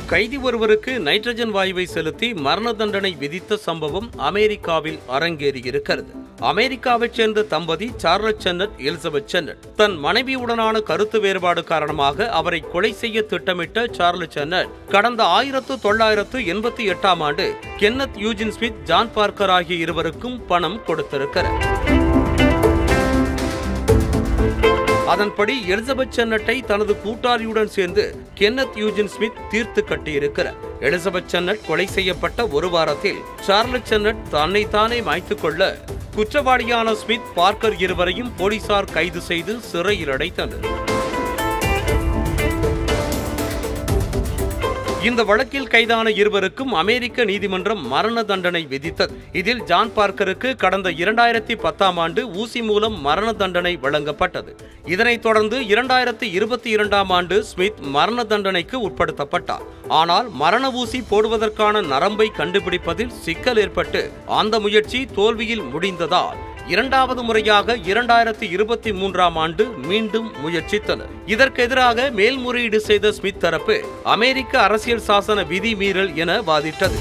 கைதி ஒருவருக்கு நைட்ரஜன் வாயுவை செலுத்தி மரண தண்டனை விதித்த சம்பவம் அமெரிக்காவில் அரங்கேறியிருக்கிறது அமெரிக்காவைச் சேர்ந்த தம்பதி சார்லஸ் சென்னட் எலிசபெத் சென்னட் தன் மனைவியுடனான கருத்து வேறுபாடு காரணமாக அவரை கொலை செய்ய திட்டமிட்ட சார்லஸ் சென்னட் கடந்த ஆயிரத்து தொள்ளாயிரத்து எண்பத்தி எட்டாம் ஆண்டு Kenneth Eugene Smith John Parker ஆகிய இருவருக்கும் பணம் கொடுத்திருக்கிறார் அதன்படி எலிசபெத் சென்னட்டை தனது கூட்டாளியுடன் சேர்ந்து கென்னத் யூஜின் ஸ்மித் தீர்த்து கட்டியிருக்கிறார் எலிசபெத் சென்னட் கொலை செய்யப்பட்ட ஒரு வாரத்தில் சார்லட் சென்னட் தன்னைத்தானே மாய்த்துக் கொள்ள குற்றவாளியான ஸ்மித் பார்க்கர் இருவரையும் போலீசார் கைது செய்து சிறையில் அடைத்தனர் இந்த வழக்கில் கைதான இருவருக்கும் அமெரிக்க நீதிமன்றம் மரண தண்டனை விதித்தது இதில் ஜான் பார்க்கருக்கு கடந்த இரண்டாயிரத்தி பத்தாம் ஆண்டு ஊசி மூலம் மரண தண்டனை வழங்கப்பட்டது இதனைத் தொடர்ந்து இரண்டாயிரத்தி இருபத்தி இரண்டாம் ஆண்டு ஸ்மித் மரண தண்டனைக்கு உட்படுத்தப்பட்டார் ஆனால் மரண ஊசி போடுவதற்கான நரம்பை கண்டுபிடிப்பதில் சிக்கல் ஏற்பட்டு அந்த முயற்சி தோல்வியில் முடிந்ததால் இரண்டாவது முறையாக இரண்டாயிரத்தி இருபத்தி மூன்றாம் ஆண்டு மீண்டும் முயற்சித்தனர் இதற்கு எதிராக மேல்முறையீடு செய்த ஸ்மித் தரப்பு அமெரிக்க அரசியல் சாசன விதி மீறல் என வாதிட்டது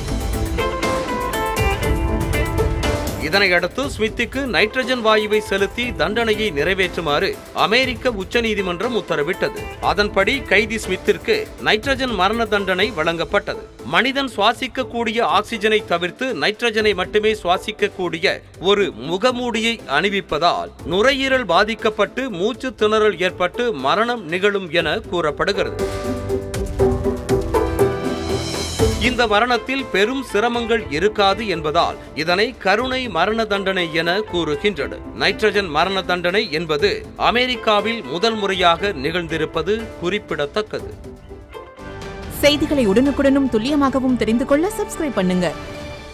இதனையடுத்து ஸ்மித்துக்கு நைட்ரஜன் வாயுவை செலுத்தி தண்டனையை நிறைவேற்றுமாறு அமெரிக்க உச்சநீதிமன்றம் உத்தரவிட்டது அதன்படி கைதி ஸ்மித்திற்கு நைட்ரஜன் மரண தண்டனை வழங்கப்பட்டது மனிதன் சுவாசிக்கக்கூடிய ஆக்சிஜனை தவிர்த்து நைட்ரஜனை மட்டுமே சுவாசிக்கக்கூடிய ஒரு முகமூடியை அணிவிப்பதால் நுரையீரல் பாதிக்கப்பட்டு மூச்சு திணறல் ஏற்பட்டு மரணம் நிகழும் என கூறப்படுகிறது இந்த மரணத்தில் பெரும் சிரமங்கள் இருக்காது என்பதால் இதனை கருணை மரண தண்டனை என கூறுகின்றனர் நைட்ரஜன் மரண தண்டனை என்பது அமெரிக்காவில் முதல் முறையாக நிகழ்ந்திருப்பது குறிப்பிடத்தக்கது செய்திகளை உடனுக்குடனும் துல்லியமாகவும் தெரிந்து கொள்ள சப்ஸ்கிரைப் பண்ணுங்க